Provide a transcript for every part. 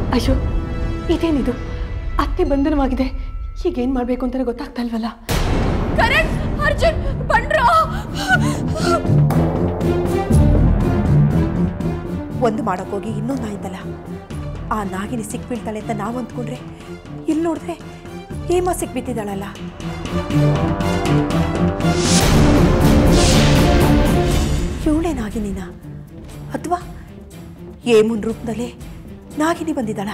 ಅಯ್ಯೋ ಇದೇನಿದು ಅತ್ತೆ ಬಂಧನವಾಗಿದೆ ಹೀಗೇನ್ ಮಾಡ್ಬೇಕು ಅಂತಾನೆ ಗೊತ್ತಾಗ್ತಾ ಇಲ್ವಲ್ಲ ಕರಣ್ ಅರ್ಜುನ್ ಬಂಡ್ರೋ ಒಂದು ಮಾಡೋಕ್ಕೋಗಿ ಇನ್ನೊಂದು ಆಯ್ತಲ್ಲ ಆ ನಾಗಿನಿ ಸಿಕ್ಬೀಳ್ತಾಳೆ ಅಂತ ನಾವು ಅಂದ್ಕೊಂಡ್ರೆ ಇಲ್ಲಿ ನೋಡಿದ್ರೆ ಹೇಮ ಸಿಕ್ಬಿತ್ತಿದ್ದಾಳಲ್ಲ ಇವಳೇ ನಾಗಿನಿನ ಅಥವಾ ಏಮುನ್ ರೂಪದಲ್ಲೇ ನಾಗಿನಿ ಬಂದಿದ್ದಾಳ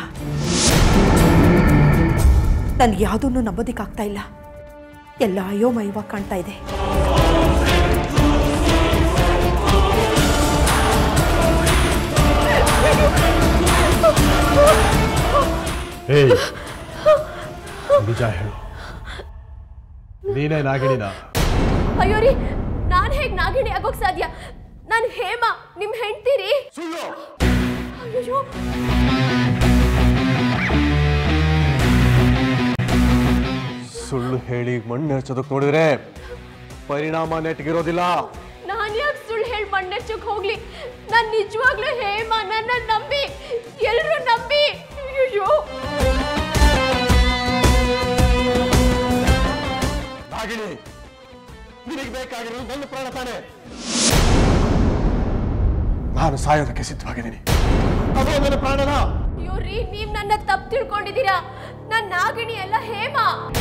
ನನ್ಗೆ ಯಾವುದನ್ನು ನಂಬೋದಕ್ಕಾಗ್ತಾ ಇಲ್ಲ ಎಲ್ಲ ಅಯೋಮಯವಾಗಿ ಕಾಣ್ತಾ ಇದೆ ಏಯ್ ನಿಜ ಹೇಳು ನೀನೇ ನಾಗಿಣಿನ ಅಯ್ಯೋ ರೀ ನಾನ್ ಹೇಗ್ ನಾಗಿಣಿ ಆಗೋಕ್ ಸಾಧ್ಯ ನಾನು ಹೇಮ ನಿಮ್ ಹೆಂಡ್ತೀರಿ ಅಯ್ಯೋ ಸುಳ್ಳು ಹೇಳಿ ಮಣ್ಣು ಹಚ್ಚೋದಕ್ಕೆ ನೋಡಿದ್ರೆ ಪರಿಣಾಮ ನೆಟ್ಗಿರೋದಿಲ್ಲ ನಾನ್ ಯಾಕೆ ಸುಳ್ಳು ಹೇಳಿ ಮಣ್ಣೆಚ್ಚಕ್ ಹೋಗ್ಲಿ ನಾನ್ ನಿಜವಾಗ್ಲೂ ಹೇಮ ನನ್ನ ನಂಬಿ ಎಲ್ರು ನಂಬಿ ಅಯ್ಯೋ ನಾಗಿಣಿ ನಿನಗೆ ಬೇಕಾಗಿರೋದು ನನ್ನ ಪ್ರಾಣ ತಾನೆ ನಾನು ಸಾಯೋದಕ್ಕೆ ಸಿದ್ಧವಾಗಿದ್ದೀನಿ ಅದೇ ನನ್ನ ಪ್ರಾಣನ ಅಯ್ಯೋ ರೀ ನೀವ್ ನನ್ನ ತಪ್ಪು ತಿಳ್ಕೊಂಡಿದ್ದೀರಾ ನಾನ್ ನಾಗಿಣಿ ಎಲ್ಲ ಹೇಮ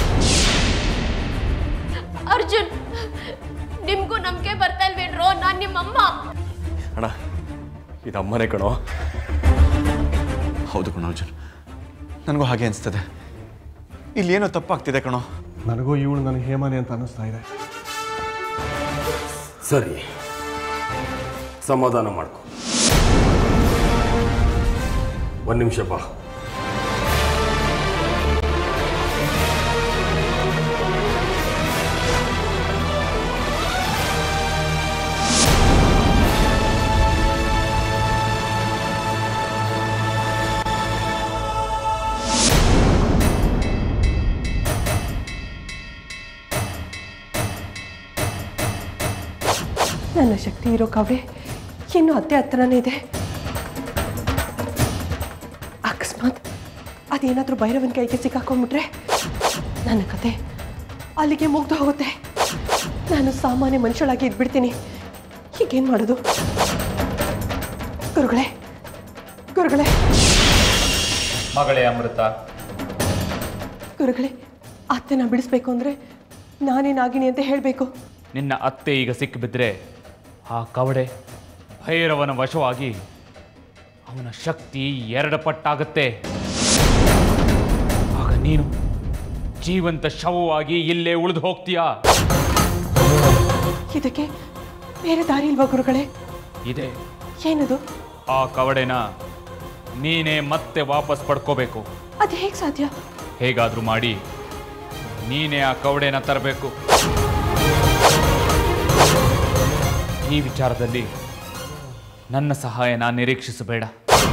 ಅರ್ಜುನ್ ನಿಮ್ಗೂ ನಂಬಿಕೆ ಬರ್ತಾ ಇಲ್ವೇನ್ರೋ ನಾನ್ ನಿಮ್ಮಮ್ಮ ಅಣ್ಣ ಇದು ಅಮ್ಮನೇ ಕಣೋ ಹೌದು ಕಣೋ ಅರ್ಜುನ್ ನನಗೂ ಹಾಗೆ ಅನಿಸ್ತದೆ ಇಲ್ಲೇನೋ ತಪ್ಪಾಗ್ತಿದೆ ಕಣೋ ನನಗೂ ಇವಳು ನನ್ನ ಹೇಮನೆ ಅಂತ ಅನ್ನಿಸ್ತಾ ಇದೆ ಸರಿ ಸಮಾಧಾನ ಮಾಡ್ಕೊ ಒಂದು ನಿಮಿಷ ಬಾ ನನ್ನ ಶಕ್ತಿ ಇರೋ ಕವಡೆ ಇನ್ನು ಅತ್ತೆ ಹತ್ರನೇ ಇದೆ ಅಕಸ್ಮಾತ್ ಅದೇನಾದ್ರೂ ಭೈರವನ್ ಕೈಗೆ ಸಿಕ್ಕಾಕೊಂಡ್ಬಿಟ್ರೆ ನನ್ನ ಕತೆ ಅಲ್ಲಿಗೆ ಮುಗ್ದು ಹೋಗುತ್ತೆ ನಾನು ಸಾಮಾನ್ಯ ಮನುಷ್ಯಳಾಗಿ ಇದ್ಬಿಡ್ತೀನಿ ಹೀಗೇನು ಮಾಡೋದು ಗುರುಗಳೇ ಗುರುಗಳೇ ಮಗಳೇ ಅಮೃತ ಗುರುಗಳೇ ಅತ್ತೆನ ಬಿಡಿಸ್ಬೇಕು ಅಂದರೆ ನಾನೇ ನಾಗಿಣಿ ಅಂತ ಹೇಳಬೇಕು ನಿನ್ನ ಅತ್ತೆ ಈಗ ಸಿಕ್ಕಿಬಿದ್ರೆ ಆ ಕವಡೆ ಭೈರವನ ವಶವಾಗಿ ಅವನ ಶಕ್ತಿ ಎರಡು ಪಟ್ಟಾಗುತ್ತೆ ಆಗ ನೀನು ಜೀವಂತ ಶವವಾಗಿ ಇಲ್ಲೇ ಉಳಿದು ಹೋಗ್ತೀಯಾ ಇದಕ್ಕೆ ಬೇರೆ ದಾರಿ ಇಲ್ವಾ ಗುರುಗಳೇ ಇದೆ ಏನದು ಆ ಕವಡೆನ ನೀನೇ ಮತ್ತೆ ವಾಪಸ್ ಪಡ್ಕೋಬೇಕು ಅದು ಹೇಗೆ ಸಾಧ್ಯ ಹೇಗಾದ್ರೂ ಮಾಡಿ ನೀನೇ ಆ ಕವಡೆನ ತರಬೇಕು ಈ ವಿಚಾರದಲ್ಲಿ ನನ್ನ ಸಹಾಯನ ನಿರೀಕ್ಷಿಸಬೇಡ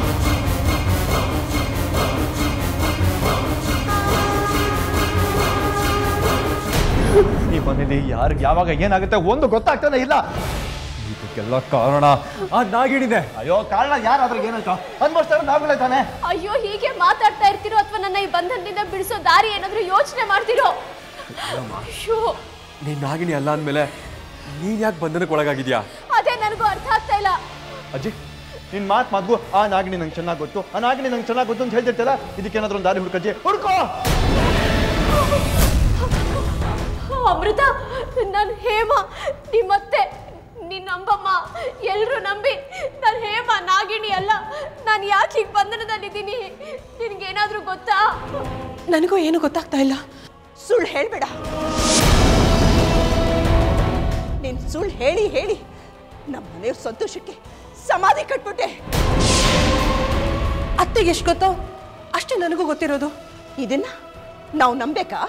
ಈ ಮನೇಲಿ ಯಾರಿಗೆ ಯಾವಾಗ ಏನಾಗುತ್ತೆ ಒಂದು ಗೊತ್ತಾಗ್ತಾನೆ ಇಲ್ಲ ಇದಕ್ಕೆಲ್ಲ ಕಾರಣ ಆ ನಾಗಿಣಿದೆ ಅಯ್ಯೋ ಕಾರಣ ಯಾರಾದ್ರೂ ಏನಾಯ್ತು ಅನ್ಭವಿಸ್ತಾರೆ ನಾಗುಲೇ ತಾನೆ ಅಯ್ಯೋ ಹೀಗೆ ಮಾತಾಡ್ತಾ ಇರ್ತಿರೋ ಅಥವಾ ನನ್ನ ಈ ಬಂಧನದಿಂದ ಬಿಡಿಸೋ ದಾರಿ ಏನಾದ್ರೂ ಯೋಚನೆ ಮಾಡ್ತಿರೋ ಅಯ್ಯೋ ನೀನ್ ನಾಗಿಣಿ ಅಲ್ಲ ಅಂದ್ಮೇಲೆ ನೀನ್ ಯಾಕೆ ಬಂಧನಕ್ಕೆ ಒಳಗಾಗಿದ್ಯಾ ಅದೇ ನನಗೂ ಅರ್ಥ ಆಗ್ತಾ ಇಲ್ಲ ಅಜ್ಜಿ ನಿನ್ ಮಾತ್ ಮಾತ್ಗೂ ಆ ನಾಗಿಣಿ ನಂಗೆ ಚೆನ್ನಾಗಿ ಗೊತ್ತು ಆ ನಾಗಿಣಿ ನಂಗೆ ಚೆನ್ನಾಗಿ ಗೊತ್ತು ಅಂತ ಹೇಳ್ತಿರ್ತಲ್ಲ ಇದಕ್ಕೇನಾದ್ರೂ ಒಂದು ದಾರಿ ಹುಡುಕಜ್ಜಿ ಹುಡ್ಕೋ ಅಮೃತ ನಾನು ಹೇಮ ನಿಮ್ಮತ್ತೆ ನಿನ್ನ ನಂಬಮ್ಮ ಎಲ್ರು ನಂಬಿ ನಾನು ಹೇಮ ನಾಗಿಣಿ ಅಲ್ಲ ನಾನು ಯಾಕೆ ಹೀಗೆ ಬಂಧನದಲ್ಲಿದ್ದೀನಿ ನಿನ್ಗೇನಾದ್ರೂ ಗೊತ್ತಾ ನನಗೂ ಏನು ಗೊತ್ತಾಗ್ತಾ ಇಲ್ಲ ಸುಳ್ಳು ಹೇಳಬೇಡ ನೀನು ಸುಳ್ಳು ಹೇಳಿ ಹೇಳಿ ನಮ್ಮ ಮನೆಯವ್ರ ಸಂತೋಷಕ್ಕೆ ಸಮಾಧಿ ಕಟ್ಬಿಟ್ಟೆ ಅತ್ತೆಗೆ ಎಷ್ಟು ಗೊತ್ತೋ ಅಷ್ಟೇ ನನಗೂ ಗೊತ್ತಿರೋದು ಇದನ್ನ ನಾವು ನಂಬೇಕಾ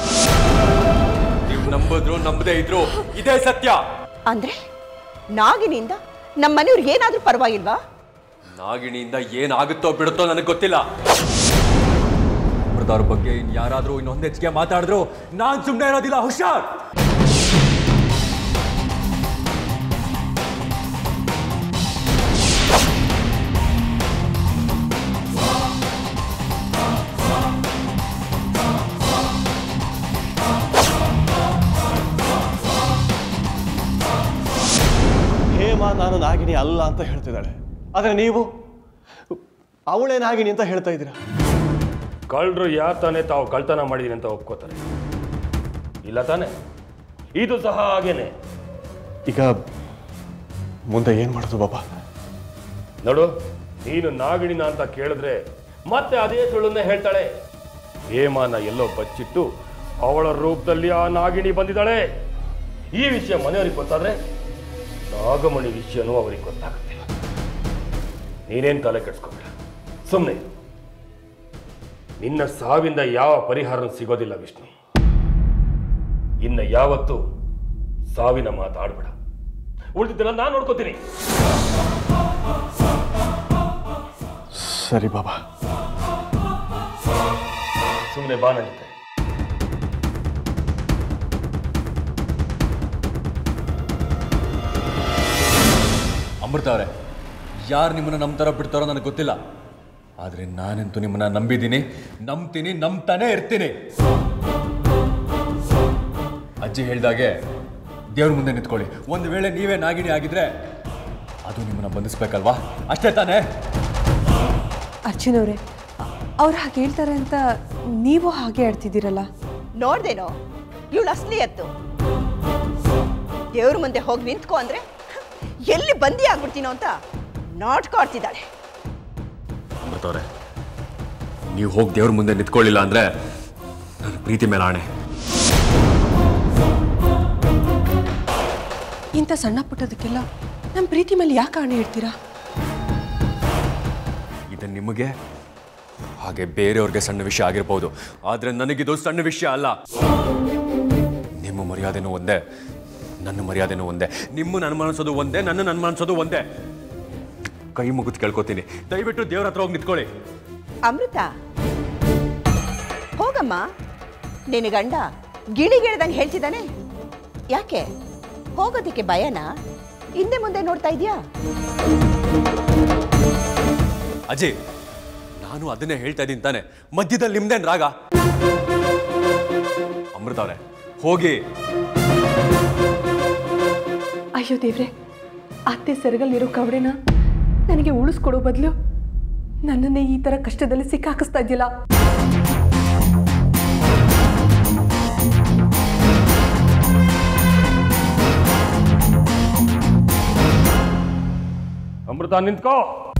ನೀವು ನಂಬಿದ್ರು ನಂಬದೇ ಇದ್ರು ಇದೇ ಸತ್ಯ ಅಂದ್ರೆ ನಾಗಿನಿಂದ ನಮ್ಮ ಮನೆಯವ್ರಿಗೆ ಏನಾದ್ರೂ ಪರವಾಗಿಲ್ವಾ ನಾಗಿಣಿಯಿಂದ ಏನಾಗುತ್ತೋ ಬಿಡುತ್ತೋ ನನಗೆ ಗೊತ್ತಿಲ್ಲ ಅಮೃತವ್ರ ಬಗ್ಗೆ ಇನ್ ಯಾರಾದ್ರೂ ಇನ್ನೊಂದು ಹೆಚ್ಚಿಗೆ ಮಾತಾಡಿದ್ರು ನಾನ್ ಸುಮ್ಮನೆ ಇರೋದಿಲ್ಲ ಹುಷಾರ್ ನಾಗಿನಿ ಅಲ್ಲ ಅಂತ ಹೇಳ್ತಿದ್ದಾಳೆ ಆದರೆ ನೀವು ಅವಳೇ ನಾಗಿನಿ ಅಂತ ಹೇಳ್ತಾ ಇದ್ದೀರಾ ಕಳ್ಳರು ಯಾರು ತಾನೇ ತಾವು ಕಳ್ತನ ಮಾಡಿದೀನಿ ಅಂತ ಒಪ್ಕೋತಾರೆ ಇಲ್ಲ ತಾನೆ ಇದು ಸಹ ಹಾಗೇನೆ ಈಗ ಮುಂದೆ ಏನು ಮಾಡೋದು ಬಾಬಾ ನೋಡು ನೀನು ನಾಗಿಣಿನ ಅಂತ ಕೇಳಿದ್ರೆ ಮತ್ತೆ ಅದೇ ಸುಳ್ಳನ್ನೇ ಹೇಳ್ತಾಳೆ ಹೇಮಾನ ಎಲ್ಲೋ ಬಚ್ಚಿಟ್ಟು ಅವಳ ರೂಪದಲ್ಲಿ ಆ ನಾಗಿಣಿ ಬಂದಿದ್ದಾಳೆ ಈ ವಿಷಯ ಮನೆಯವ್ರಿಗೆ ಗೊತ್ತಾದ್ರೆ ನಾಗಮಣಿ ವಿಷಯನೂ ಅವ್ರಿಗೆ ಗೊತ್ತಾಗುತ್ತೆ ನೀನೇನ್ ತಲೆ ಕೆಡ್ಸ್ಕೊಂಬೇಡ ಸುಮ್ಮನೆ ನಿನ್ನ ಸಾವಿಂದ ಯಾವ ಪರಿಹಾರ ಸಿಗೋದಿಲ್ಲ ವಿಷ್ಣು ಇನ್ನ ಯಾವತ್ತು ಸಾವಿನ ಮಾತಾಡ್ಬೇಡ ಉಳಿದಿದ್ದನ್ನ ನಾನು ನೋಡ್ಕೋತೀನಿ ಸರಿ ಬಾಬಾ ಸುಮ್ಮನೆ ಬಾ ನನ್ನ ಜೊತೆ ಅಮೃತ ಅವರೇ ಯಾರು ನಿಮ್ಮನ್ನ ನಂಬ್ತಾರೋ ಬಿಡ್ತಾರೋ ನನಗೆ ಗೊತ್ತಿಲ್ಲ ಆದರೆ ನಾನಂತೂ ನಿಮ್ಮನ್ನ ನಂಬಿದ್ದೀನಿ ನಂಬ್ತೀನಿ ನಂಬ್ತಾನೆ ಇರ್ತೀನಿ ಅಜ್ಜಿ ಹೇಳ್ದಾಗೆ ದೇವ್ರ ಮುಂದೆ ನಿಂತ್ಕೊಳ್ಳಿ ಒಂದು ವೇಳೆ ನೀವೇ ನಾಗಿಣಿ ಆಗಿದ್ರೆ ಅದು ನಿಮ್ಮನ್ನ ಬಂಧಿಸ್ಬೇಕಲ್ವಾ ಅಷ್ಟೇ ತಾನೇ ಅರ್ಜುನ್ ಅವರೇ ಅವ್ರು ಹಾಗೆ ಹೇಳ್ತಾರೆ ಅಂತ ನೀವು ಹಾಗೆ ಆಡ್ತಿದ್ದೀರಲ್ಲ ನೋಡ್ದೇನೋ ಇವಳು ಅಸಲಿ ಎತ್ತು ದೇವ್ರ ಮುಂದೆ ಹೋಗಿ ನಿಂತ್ಕೊ ಅಂದ್ರೆ ಎಲ್ಲಿ ಬಂದಿ ಆಗ್ಬಿಡ್ತೀನೋ ಅಂತ ನಾಟಕ ಆಡ್ತಿದ್ದಾಳೆ ಅಮೃತ ಅವರೇ ನೀವು ಹೋಗಿ ದೇವ್ರ ಮುಂದೆ ನಿಂತ್ಕೊಳ್ಳಿಲ್ಲ ಅಂದ್ರೆ ನನ್ನ ಪ್ರೀತಿ ಮೇಲೆ ಆಣೆ ಇಂಥ ಸಣ್ಣ ಪುಟ್ಟದಕ್ಕೆಲ್ಲ ನಮ್ಮ ಪ್ರೀತಿ ಮೇಲೆ ಯಾಕೆ ಆಣೆ ಇಡ್ತೀರಾ ಇದು ನಿಮಗೆ ಹಾಗೆ ಬೇರೆಯವ್ರಿಗೆ ಸಣ್ಣ ವಿಷಯ ಆಗಿರ್ಬೋದು ಆದರೆ ನನಗಿದು ಸಣ್ಣ ವಿಷಯ ಅಲ್ಲ ನಿಮ್ಮ ಮರ್ಯಾದೆನೂ ಒಂದೇ ನನ್ನ ಮರ್ಯಾದೆನೂ ಒಂದೇ ನಿಮ್ಮನ್ನು ಅನುಮಾನಿಸೋದು ಒಂದೇ ನನ್ನನ್ನು ಅನುಮಾನಿಸೋದು ಒಂದೇ ಕೈ ಮುಗಿದು ಕೇಳ್ಕೊತೀನಿ ದಯವಿಟ್ಟು ದೇವ್ರ ಹತ್ರ ಹೋಗಿ ನಿಂತ್ಕೊಳ್ಳಿ ಅಮೃತ ಹೋಗಮ್ಮ ನಿನ್ನ ಗಂಡ ಗಿಳಿಗಿಳ್ದಂಗೆ ಹೇಳ್ತಿದ್ದಾನೆ ಯಾಕೆ ಹೋಗೋದಕ್ಕೆ ಭಯನಾ ಹಿಂದೆ ಮುಂದೆ ನೋಡ್ತಾ ಇದೀಯಾ ಅಜಯ್ ನಾನು ಅದನ್ನೇ ಹೇಳ್ತಾ ಇದ್ದೀನಿ ತಾನೆ ಮಧ್ಯದಲ್ಲಿ ನಿಮ್ದೇನ್ ರಾಗ ಅಮೃತ ಅವರೇ ಹೋಗಿ ಅಯ್ಯೋ ದೇವ್ರೆ ಅತ್ತೆ ಸೆರಗಲ್ಲಿರೋ ಕವಡೆನ ನನಗೆ ಉಳಿಸ್ಕೊಡೋ ಬದಲು ನನ್ನನ್ನೇ ಈ ಥರ ಕಷ್ಟದಲ್ಲಿ ಸಿಕ್ಕಾಕಿಸ್ತಾ ಇದ್ದಿಲ್ಲ ಅಮೃತ ನಿಂತ್ಕೋ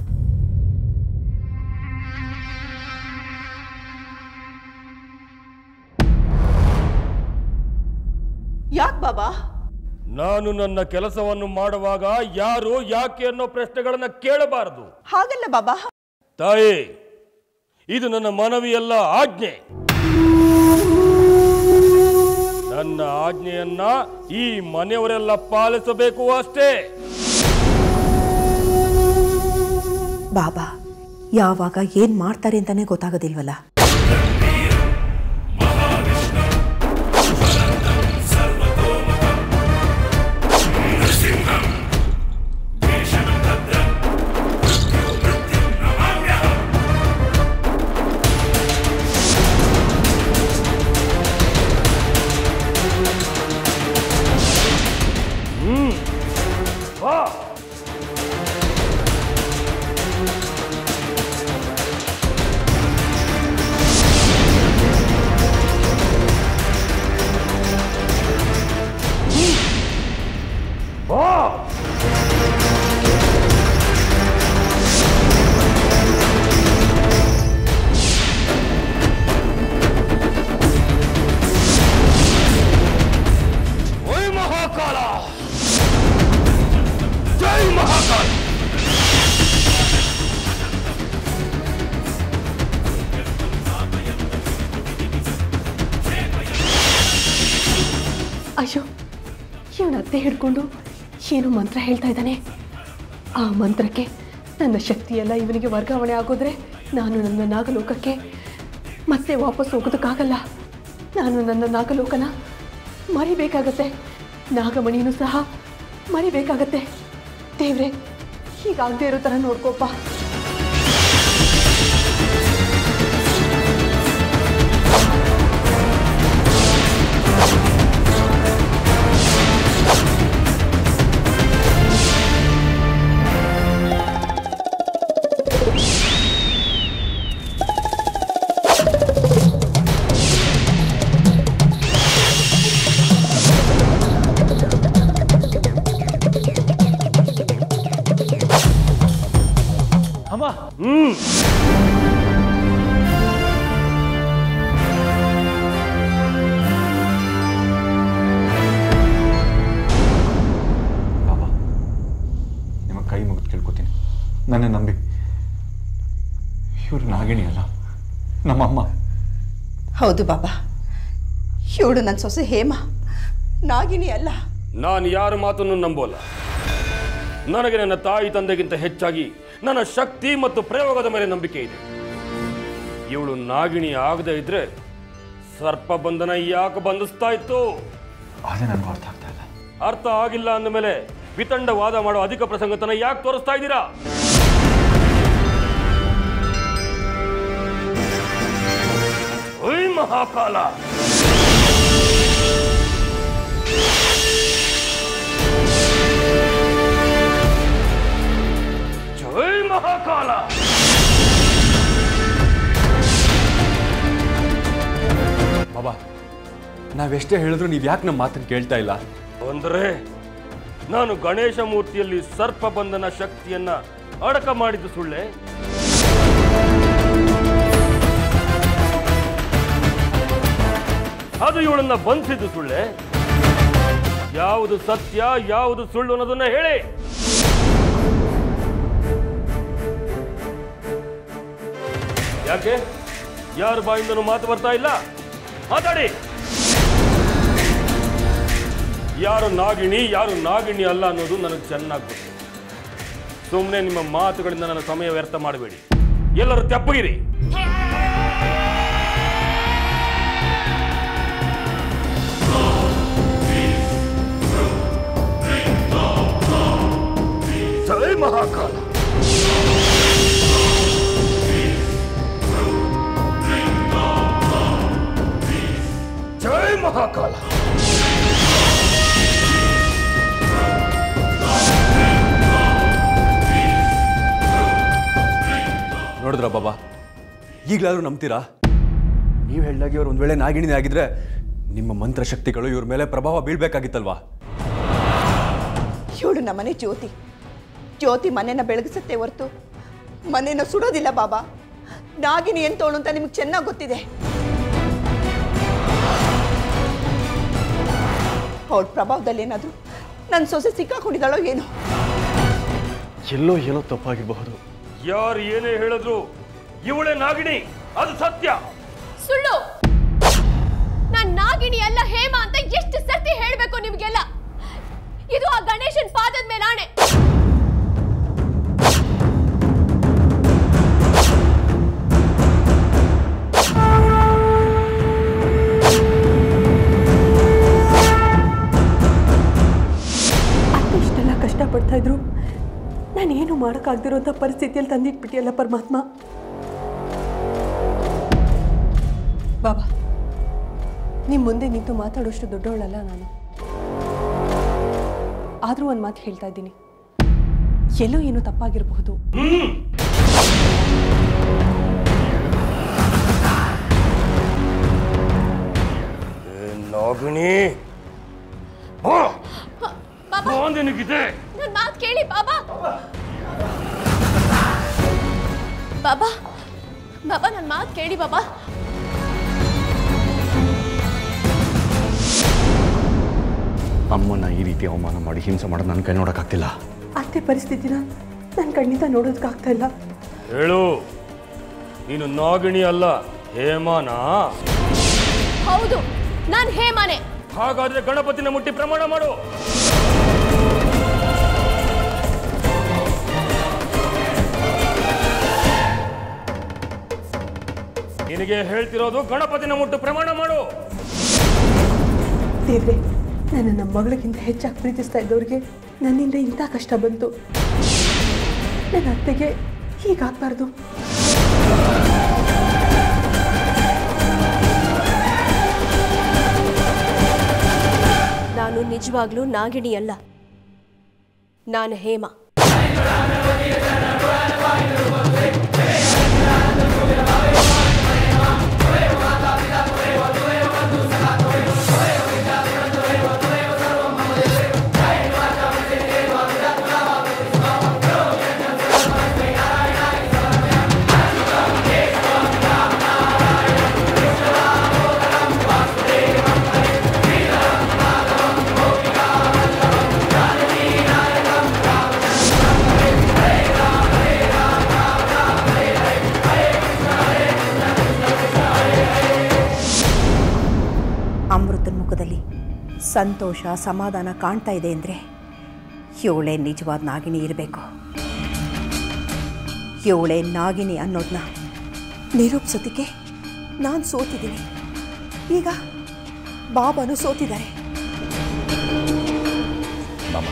ಯಾಕೆ ಬಾಬಾ ನಾನು ನನ್ನ ಕೆಲಸವನ್ನು ಮಾಡುವಾಗ ಯಾರು ಯಾಕೆ ಅನ್ನೋ ಪ್ರಶ್ನೆಗಳನ್ನ ಕೇಳಬಾರದು ಹಾಗಲ್ಲ ಬಾಬಾ ತಾಯಿ ಇದು ನನ್ನ ಮನವಿಯಲ್ಲ ಆಜ್ಞೆ ನನ್ನ ಆಜ್ಞೆಯನ್ನ ಈ ಮನೆಯವರೆಲ್ಲ ಪಾಲಿಸಬೇಕು ಅಷ್ಟೇ ಬಾಬಾ ಯಾವಾಗ ಏನು ಮಾಡ್ತಾರೆ ಅಂತಾನೆ ಗೊತ್ತಾಗೋದಿಲ್ವಲ್ಲ ಬಾ ಬಾ ಓಯ್ ಮಹಾಕಾಲ ಜೈ ಮಹಾಕಾಲ ಅಯ್ಯೋ ಇವನ ಅತ್ತೆ ಹಿಡ್ಕೊಂಡು ಏನೋ ಮಂತ್ರ ಹೇಳ್ತಾ ಇದ್ದಾನೆ ಆ ಮಂತ್ರಕ್ಕೆ ನನ್ನ ಶಕ್ತಿಯೆಲ್ಲ ಇವನಿಗೆ ವರ್ಗಾವಣೆ ಆಗೋದ್ರೆ ನಾನು ನನ್ನ ನಾಗಲೋಕಕ್ಕೆ ಮತ್ತೆ ವಾಪಸ್ ಹೋಗೋದಕ್ಕಾಗಲ್ಲ ನಾನು ನನ್ನ ನಾಗಲೋಕನ ಮರಿಬೇಕಾಗತ್ತೆ ನಾಗಮಣಿನೂ ಸಹ ಮರಿಬೇಕಾಗತ್ತೆ ದೇವ್ರೆ ಹೀಗಾಗದೇ ಇರೋ ಥರ ನೋಡ್ಕೋಪ್ಪ ನಾಗಿಣಿ ಅಲ್ಲ ನಮ್ಮಮ್ಮ ಹೌದು ಬಾಬಾ ಇವಳು ನನ್ನ ಸೊಸೆ ಹೇಮ ನಾಗಿನಿ ಅಲ್ಲ ನಾನು ಯಾರ ಮಾತನ್ನು ನಂಬೋಲ್ಲ ನನಗೆ ನನ್ನ ತಾಯಿ ತಂದೆಗಿಂತ ಹೆಚ್ಚಾಗಿ ನನ್ನ ಶಕ್ತಿ ಮತ್ತು ಪ್ರಯೋಗದ ಮೇಲೆ ನಂಬಿಕೆ ಇದೆ ಇವಳು ನಾಗಿಣಿ ಆಗದೆ ಇದ್ರೆ ಸರ್ಪ ಬಂಧನ ಯಾಕೆ ಬಂಧಿಸ್ತಾ ಇತ್ತು ಅದೇ ನನಗೂ ಅರ್ಥ ಆಗ್ತಾ ಇಲ್ಲ ಅರ್ಥ ಆಗಿಲ್ಲ ಅಂದಮೇಲೆ ವಿತಂಡ ವಾದ ಮಾಡೋ ಅಧಿಕ ಪ್ರಸಂಗತನ ಯಾಕೆ ತೋರಿಸ್ತಾ ಇದ್ದೀರಾ ಓಯ್ ಮಹಾಕಾಲ ಜೈ ಮಹಾಕಾಲ ಬಾಬಾ ನಾವೆಷ್ಟೇ ಹೇಳಿದ್ರು ನೀವು ಯಾಕೆ ನಮ್ಮ ಮಾತನ್ನು ಕೇಳ್ತಾ ಇಲ್ಲ ಅಂದ್ರೆ ನಾನು ಗಣೇಶ ಮೂರ್ತಿಯಲ್ಲಿ ಸರ್ಪ ಬಂಧನ ಶಕ್ತಿಯನ್ನ ಅಡಕ ಮಾಡಿದ್ದು ಸುಳ್ಳೆ ಅದು ಇವಳನ್ನ ಬಂಧಿಸಿದ್ದು ಸುಳ್ಳೆ ಯಾವುದು ಸತ್ಯ ಯಾವುದು ಸುಳ್ಳು ಅನ್ನೋದನ್ನ ಹೇಳಿ ಯಾಕೆ ಯಾರ ಬಾಯಿಂದನೂ ಮಾತು ಬರ್ತಾ ಇಲ್ಲ ಮಾತಾಡಿ ಯಾರು ನಾಗಿಣಿ ಯಾರು ನಾಗಿಣಿ ಅಲ್ಲ ಅನ್ನೋದು ನನಗೆ ಚೆನ್ನಾಗಿ ಗೊತ್ತು ಸುಮ್ಮನೆ ನಿಮ್ಮ ಮಾತುಗಳಿಂದ ನನ್ನ ಸಮಯ ವ್ಯರ್ಥ ಮಾಡಬೇಡಿ ಎಲ್ಲರೂ ತೆಪ್ಪಗಿರಿ ಜೈ ಮಹಾಕಾಲ ಜೈ ಮಹಾಕಾಲ ನೋಡಿದ್ರ ಬಾಬಾ ಈಗಲಾದ್ರೂ ನಂಬ್ತೀರಾ ನೀವು ಹೇಳ್ದಾಗ ಇವ್ರು ಒಂದು ವೇಳೆ ನಾಗಿಣಿನೇ ಆಗಿದ್ರೆ ನಿಮ್ಮ ಮಂತ್ರಶಕ್ತಿಗಳು ಇವ್ರ ಮೇಲೆ ಪ್ರಭಾವ ಬೀಳ್ಬೇಕಾಗಿತ್ತಲ್ವಾ ಇವಳು ನಮ್ಮನೆ ಜ್ಯೋತಿ ಜ್ಯೋತಿ ಮನೆನ ಬೆಳಗಿಸುತ್ತೆ ಹೊರತು ಮನೆನ ಸುಡೋದಿಲ್ಲ ಬಾಬಾ ನಾಗಿನಿ ಎಂತವಳು ಅಂತ ನಿಮ್ಗೆ ಚೆನ್ನಾಗಿ ಗೊತ್ತಿದೆ ಅವಳ ಪ್ರಭಾವದಲ್ಲಿ ಏನಾದರೂ ನನ್ನ ಸೊಸೆ ಸಿಕ್ಕಾಕೊಂಡಿದ್ದಾಳೋ ಏನೋ ಎಲ್ಲೋ ಏನೋ ತಪ್ಪಾಗಿರಬಹುದು ಯಾರು ಏನೇ ಹೇಳಿದ್ರು ಇವಳೇ ನಾಗಿಣಿ ಅದು ಸತ್ಯ ಸುಳ್ಳು ನಾನ್ ನಾಗಿಣಿ ಅಲ್ಲ ಹೇಮ ಅಂತ ಎಷ್ಟು ಸರ್ತಿ ಹೇಳ್ಬೇಕು ನಿಮ್ಗೆಲ್ಲ ಇದು ಆ ಗಣೇಶನ್ ಪಾದದ ಮೇಲೆ ಆಣೆ ಅತ್ತೆ ಇಷ್ಟೆಲ್ಲ ಕಷ್ಟಪಡ್ತಾ ಇದ್ರು ನಾನೇನು ಮಾಡೋಕ್ಕಾಗ್ದಿರೋಂಥ ಪರಿಸ್ಥಿತಿಯಲ್ಲಿ ತಂದಿಟ್ಬಿಟ್ಟಿಯಲ್ಲ ಪರಮಾತ್ಮ ಬಾಬಾ ನಿಮ್ಮ ಮುಂದೆ ನಿಂತು ಮಾತಾಡೋಷ್ಟು ದೊಡ್ಡವಳಲ್ಲ ನಾನು ಆದರೂ ಒಂದು ಮಾತು ಹೇಳ್ತಾ ಇದ್ದೀನಿ ಎಲ್ಲೋ ಏನೋ ತಪ್ಪಾಗಿರಬಹುದು ಏ ನಾಗಿಣಿ ಬಾ, ಬಾಬಾ ಬಾ ನಿನಗಿದೆ ನನ್ ಮಾತ್ ಕೇಳಿ ಬಾಬಾ ಬಾಬಾ ಬಾಬಾ ನನ್ ಮಾತ್ ಕೇಳಿ ಬಾಬಾ ಅಮ್ಮನ ಈ ರೀತಿ ಅವಮಾನ ಮಾಡಿ ಹಿಂಸೆ ಮಾಡೋದು ನನ್ನ ಕೈ ನೋಡೋಕ್ಕಾಗ್ತಿಲ್ಲ ಅತ್ತೆ ಪರಿಸ್ಥಿತಿನ ನನ್ನ ಕಣ್ಣಿಂದ ನೋಡೋದಕ್ಕಾಗ್ತಾ ಇಲ್ಲ ಹೇಳು ನೀನು ನಾಗಿಣಿ ಅಲ್ಲ ಹೇಮಾನಾ ಹೌದು ನಾನ್ ಹೇಮಾನೆ ಹಾಗಾದ್ರೆ ಗಣಪತಿನ ಮುಟ್ಟಿ ಪ್ರಮಾಣ ಮಾಡು ನಿನಗೆ ಹೇಳ್ತಿರೋದು ಗಣಪತಿನ ಮುಟ್ಟು ಪ್ರಮಾಣ ಮಾಡು ದೇವ್ರೆ ನನ್ನ ನಮ್ಮ ಮಗಳಿಗಿಂತ ಹೆಚ್ಚಾಗಿ ಪ್ರೀತಿಸ್ತಾ ಇದ್ದವ್ರಿಗೆ ನನ್ನಿಂದ ಇಂಥ ಕಷ್ಟ ಬಂತು ನನ್ನ ಅತ್ತೆಗೆ ಹೀಗಾಗಬಾರ್ದು ನಾನು ನಿಜವಾಗ್ಲೂ ನಾಗಿಣಿ ಅಲ್ಲ ನಾನು ಹೇಮ ಜೈ ಸಂತೋಷ ಸಮಾಧಾನ ಕಾಣ್ತಾ ಇದೆ ಅಂದರೆ ಇವಳೇ ನಿಜವಾದ ನಾಗಿನಿ ಇರಬೇಕು ಇವಳೇ ನಾಗಿನಿ ಅನ್ನೋದನ್ನ ನಿರೂಪಿಸೋದಕ್ಕೆ ನಾನು ಸೋತಿದ್ದೀನಿ ಈಗ ಬಾಬಾನು ಸೋತಿದ್ದಾರೆ ಮಾಮ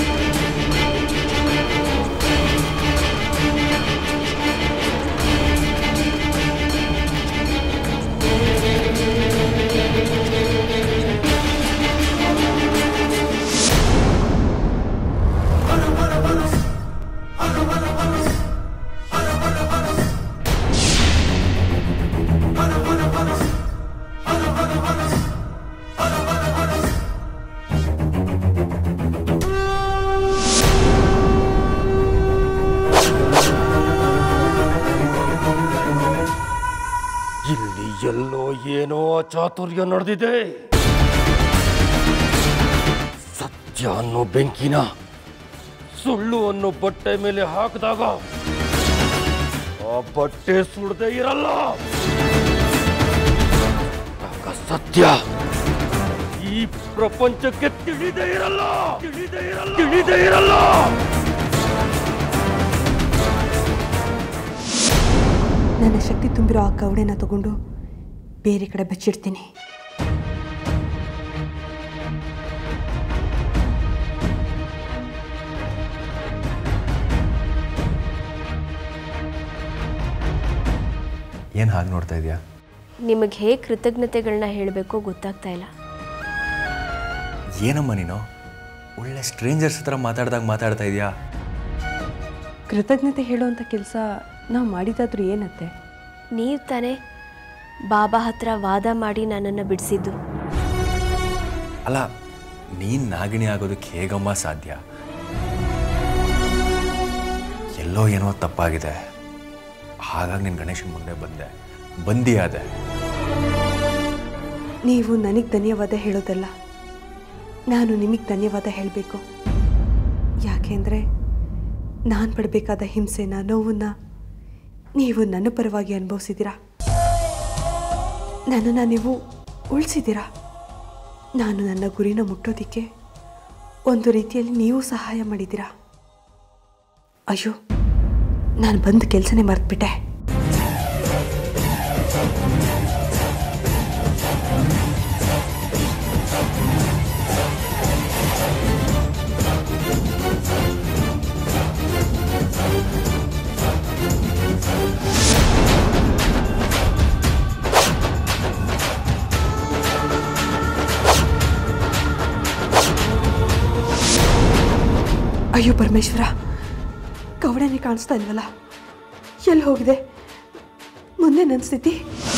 ಇಲ್ಲಿ ಎಲ್ಲೋ ಏನೋ ಚಾತುರ್ಯ ನಡೆದಿದೆ ಸತ್ಯ ಅನ್ನೋ ಬೆಂಕಿನ ಸುಳ್ಳು ಅನ್ನೋ ಬಟ್ಟೆ ಮೇಲೆ ಹಾಕಿದಾಗ ಆ ಬಟ್ಟೆ ಸುಡದೆ ಇರಲ್ಲ ಆಗ ಸತ್ಯ ಈ ಪ್ರಪಂಚಕ್ಕೆ ತಿಳಿದೇ ಇರಲ್ಲ ತಿಳಿದೇ ಇರಲ್ಲ ತಿಳಿದೇ ಇರಲ್ಲ ನನ್ನ ಶಕ್ತಿ ತುಂಬಿರೋ ಆ ಕವಡೆನ ತಗೊಂಡು ಬೇರೆ ಕಡೆ ಬಚ್ಚಿಡ್ತೀನಿ ಏನು ಹಾಗೆ ನೋಡ್ತಾ ಇದೆಯಾ ನಿಮಗೆ ಹೇಗೆ ಕೃತಜ್ಞತೆಗಳನ್ನ ಹೇಳಬೇಕೋ ಗೊತ್ತಾಗ್ತಾ ಇಲ್ಲ ಏನಮ್ಮ ನೀನು ಒಳ್ಳೆ ಸ್ಟ್ರೇಂಜರ್ಸ್ ಹತ್ರ ಮಾತಾಡ್ದಾಗ ಮಾತಾಡ್ತಾ ಇದೆಯಾ ಕೃತಜ್ಞತೆ ಹೇಳುವಂಥ ಕೆಲಸ ನಾವು ಮಾಡಿದಾದ್ರೂ ಏನತ್ತೆ ನೀವು ತಾನೇ ಬಾಬಾ ಹತ್ರ ವಾದ ಮಾಡಿ ನನ್ನನ್ನು ಬಿಡಿಸಿದ್ದು ಅಲ್ಲ ನೀನು ನಾಗಿಣಿ ಆಗೋದಕ್ಕೆ ಹೇಗಮ್ಮ ಸಾಧ್ಯ ಎಲ್ಲೋ ಏನೋ ತಪ್ಪಾಗಿದೆ ಹಾಗಾಗಿ ನೀನು ಗಣೇಶನ ಮುಂದೆ ಬಂದೆ ಬಂದಿಯಾದೆ ನೀವು ನನಗೆ ಧನ್ಯವಾದ ಹೇಳೋದಲ್ಲ ನಾನು ನಿಮಗೆ ಧನ್ಯವಾದ ಹೇಳಬೇಕು ಯಾಕೆಂದರೆ ನಾನು ಪಡಬೇಕಾದ ಹಿಂಸೆನ ನೋವನ್ನ ನೀವು ನನ್ನ ಪರವಾಗಿ ಅನುಭವಿಸಿದ್ದೀರಾ ನನ್ನನ್ನು ನೀವು ಉಳಿಸಿದ್ದೀರಾ ನಾನು ನನ್ನ ಗುರಿನ ಮುಟ್ಟೋದಕ್ಕೆ ಒಂದು ರೀತಿಯಲ್ಲಿ ನೀವು ಸಹಾಯ ಮಾಡಿದ್ದೀರಾ ಅಯ್ಯೋ ನಾನು ಬಂದ ಕೆಲಸನೇ ಮರೆತುಬಿಟ್ಟೆ ಅಯ್ಯೋ ಪರಮೇಶ್ವರ ಕವಡೆನೇ ಕಾಣಿಸ್ತಾ ಇಲ್ವಲ್ಲ ಎಲ್ಲಿ ಹೋಗಿದೆ ಮುಂದೆ ನನ್ನ ಸ್ಥಿತಿ